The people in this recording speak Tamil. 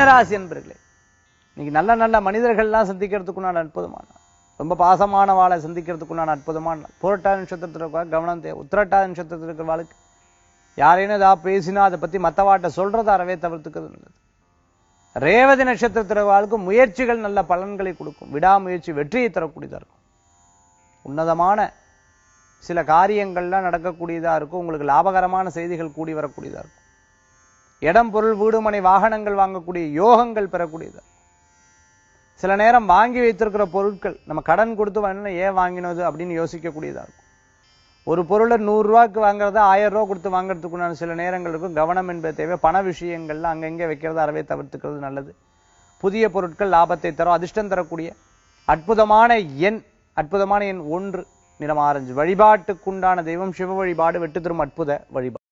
மீனராசி என்பர்களே இன்னைக்கு நல்ல நல்ல மனிதர்கள்லாம் சந்திக்கிறதுக்குண்டான அற்புதமான நாள். ரொம்ப பாசமான வாழை சந்திக்கிறதுக்குண்டான அற்புதமான நாள். புரட்டாதி நட்சத்திரத்தில் இருக்கிற கவனம் தேவை உத்திரட்டாதி நட்சத்திரத்தில் இருக்கிறவாளுக்கு யாரேனும் ஏதாவது பேசினா அதை பத்தி மத்தவாட்ட சொல்றத அறவே தவிர்த்துக்கிறது நல்லது ரேவதி நட்சத்திரத்தில் வாழ்க்கை முயற்சிகள் நல்ல பலன்களை கொடுக்கும் விடாமுயற்சி வெற்றியை தரக்கூடியதா இருக்கும் உன்னதமான சில காரியங்கள்லாம் நடக்கக்கூடியதா இருக்கும் உங்களுக்கு லாபகரமான செய்திகள் கூடி வரக்கூடியதா இருக்கும் இடம் பொருள் வீடு மனை வாகனங்கள் வாங்கக்கூடிய யோகங்கள் பெறக்கூடியதா இருக்கும். சில நேரம் வாங்கி வைத்திருக்கிற பொருட்கள் நம்ம கடன் கொடுத்து வாங்கினா ஏன் வாங்கினது அப்படின்னு யோசிக்கக்கூடியதா இருக்கும் ஒரு பொருளை நூறு ரூபாய்க்கு வாங்குறத ஆயிரம் ரூபாய் கொடுத்து வாங்குறதுக்குண்டான சில நேரங்கள் இருக்கும் கவனம் என்பது தேவை பண விஷயங்கள்ல அங்கங்கே வைக்கிறத அறவே தவிர்த்துக்கிறது நல்லது புதிய பொருட்கள் லாபத்தை தரும் அதிர்ஷ்டம் தரக்கூடிய அற்புதமான எண் அற்புதமான எண் ஒன்று நிறம் ஆரஞ்சு வழிபாட்டுக்குண்டான தெய்வம் சிவ வழிபாடு வெட்டு தரும் அற்புத வழிபாடு